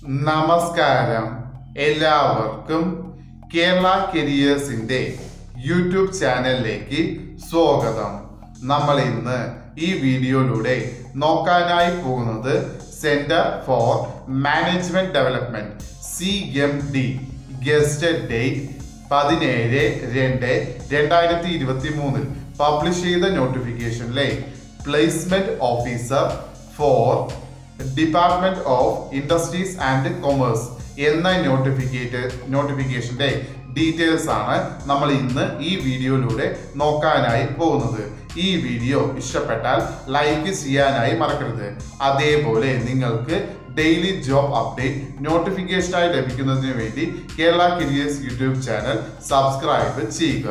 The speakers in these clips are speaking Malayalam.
നമസ്കാരം എല്ലാവർക്കും കേരള കരിയേഴ്സിന്റെ യൂട്യൂബ് ചാനലിലേക്ക് സ്വാഗതം നമ്മൾ ഇന്ന് ഈ വീഡിയോയിലൂടെ നോക്കാനായി പോകുന്നത് centre for management development C M D guest date പതിനേഴ് രണ്ട് രണ്ടായിരത്തി ഇരുപത്തി മൂന്നിൽ പബ്ലിഷ് ചെയ്ത നോട്ടിഫിക്കേഷനിലെ placement officer for department of industries and commerce എന്ന നോട്ടിഫിക്കേറ്റ് നോട്ടിഫിക്കേഷന്റെ ഡീറ്റെയിൽസ് ആണ് നമ്മൾ ഇന്ന് ഈ വീഡിയോയിലൂടെ നോക്കാനായി പോകുന്നത് ഈ വീഡിയോ ഇഷ്ടപ്പെട്ടാൽ ലൈക്ക് ചെയ്യാനായി മറക്കരുത് അതേപോലെ നിങ്ങൾക്ക് ഡെയിലി ജോബ് അപ്ഡേറ്റ് നോട്ടിഫിക്കേഷനായി ലഭിക്കുന്നതിന് വേണ്ടി Kerala careers YouTube channel subscribe ചെയ്യുക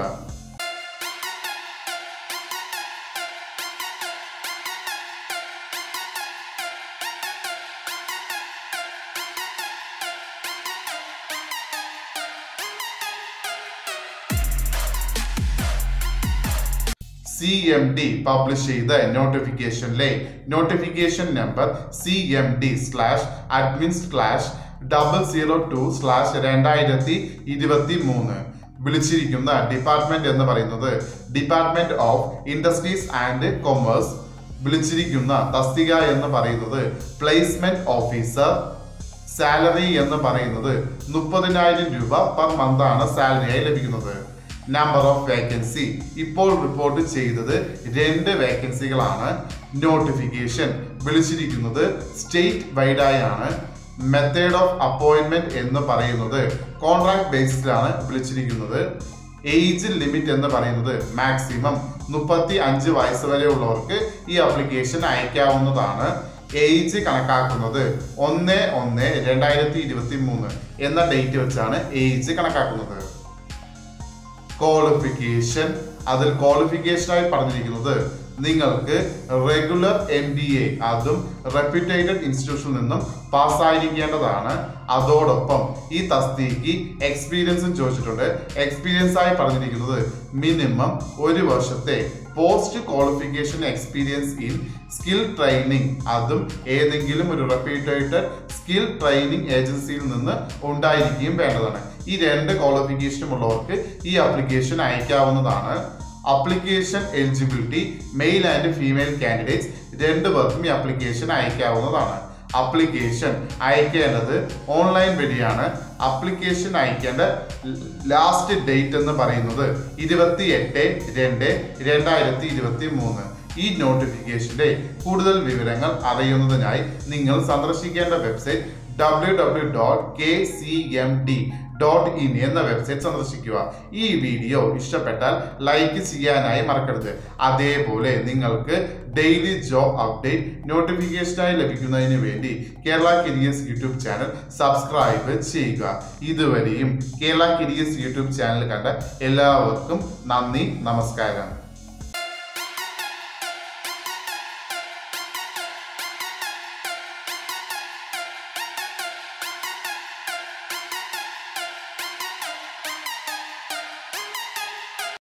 സി എം ഡി പബ്ലിഷ് ചെയ്ത നോട്ടിഫിക്കേഷനിലെ notification number C M D slash admin slash double zero two slash രണ്ടായിരത്തി ഇരുപത്തി മൂന്ന് വിളിച്ചിരിക്കുന്ന ഡിപ്പാർട്ട്മെന്റ് എന്ന് പറയുന്നത് department of industries and commerce വിളിച്ചിരിക്കുന്ന തസ്തിക എന്ന് പറയുന്നത് പ്ലേസ്മെന്റ് ഓഫീസർ സാലറി എന്ന് പറയുന്നത് മുപ്പതിനായിരം രൂപ പെർ മന്ത് ആണ് സാലറിയായി ലഭിക്കുന്നത് നമ്പർ ഓഫ് വേക്കൻസി ഇപ്പോൾ റിപ്പോർട്ട് ചെയ്തത് രണ്ട് വേക്കൻസികളാണ് നോട്ടിഫിക്കേഷൻ വിളിച്ചിരിക്കുന്നത് സ്റ്റേറ്റ് വൈഡായി ആണ് മെത്തേഡ് ഓഫ് അപ്പോയിന്റ്മെന്റ് എന്ന് പറയുന്നത് കോൺട്രാക്ട് ബേസിസിലാണ് വിളിച്ചിരിക്കുന്നത് ഏജ് ലിമിറ്റ് എന്ന് പറയുന്നത് മാക്സിമം മുപ്പത്തി അഞ്ച് വയസ്സ് വരെ ഉള്ളവർക്ക് ഈ ആപ്ലിക്കേഷൻ അയക്കാവുന്നതാണ് ഏജ് കണക്കാക്കുന്നത് ഒന്ന് ഒന്ന് രണ്ടായിരത്തി ഇരുപത്തി മൂന്ന് എന്ന ഡേറ്റ് വെച്ചാണ് ഏജ് കണക്കാക്കുന്നത് ക്വാളിഫിക്കേഷൻ അതിൽ ക്വാളിഫിക്കേഷനായി പറഞ്ഞിരിക്കുന്നത് നിങ്ങൾക്ക് റെഗുലർ എം ബി എ അതും റെപ്യൂട്ടേറ്റഡ് ഇൻസ്റ്റിറ്റ്യൂഷനിൽ നിന്നും പാസ്സായിരിക്കേണ്ടതാണ് അതോടൊപ്പം ഈ തസ്തിക്ക് എക്സ്പീരിയൻസും ചോദിച്ചിട്ടുണ്ട് എക്സ്പീരിയൻസ് ആയി പറഞ്ഞിരിക്കുന്നത് മിനിമം ഒരു വർഷത്തെ post qualification experience in skill training അതും ഏതെങ്കിലും ഒരു റെപ്യൂട്ടേറ്റഡ് സ്കിൽ ട്രെയിനിങ് ഏജൻസിയിൽ നിന്ന് ഉണ്ടായിരിക്കുകയും വേണ്ടതാണ് ഈ രണ്ട് ക്വാളിഫിക്കേഷനും ഉള്ളവർക്ക് ഈ ആപ്ലിക്കേഷൻ അയക്കാവുന്നതാണ് application eligibility male and female candidates രണ്ട് പേർക്കും ഈ ആപ്ലിക്കേഷൻ അയക്കാവുന്നതാണ് അപ്ലിക്കേഷൻ അയക്കേണ്ടത് ഓൺലൈൻ വഴിയാണ് അപ്ലിക്കേഷൻ അയക്കേണ്ട ലാസ്റ്റ് ഡേറ്റ് എന്ന് പറയുന്നത് ഇരുപത്തി എട്ട് രണ്ട് രണ്ടായിരത്തി ഇരുപത്തി മൂന്ന് ഈ നോട്ടിഫിക്കേഷന്റെ കൂടുതൽ വിവരങ്ങൾ അറിയുന്നതിനായി നിങ്ങൾ സന്ദർശിക്കേണ്ട website W W dot K C M D dot in എന്ന വെബ്സൈറ്റ് സന്ദർശിക്കുക ഈ വീഡിയോ ഇഷ്ടപ്പെട്ടാൽ ലൈക്ക് ചെയ്യാനായി മറക്കരുത് അതേപോലെ നിങ്ങൾക്ക് ഡെയിലി ജോബ് അപ്ഡേറ്റ് നോട്ടിഫിക്കേഷനായി ലഭിക്കുന്നതിന് വേണ്ടി Kerala careers YouTube channel subscribe ചെയ്യുക ഇതുവരെയും കേരള കരിയേഴ്സ് യൂട്യൂബ് ചാനൽ കണ്ട എല്ലാവർക്കും നന്ദി നമസ്കാരം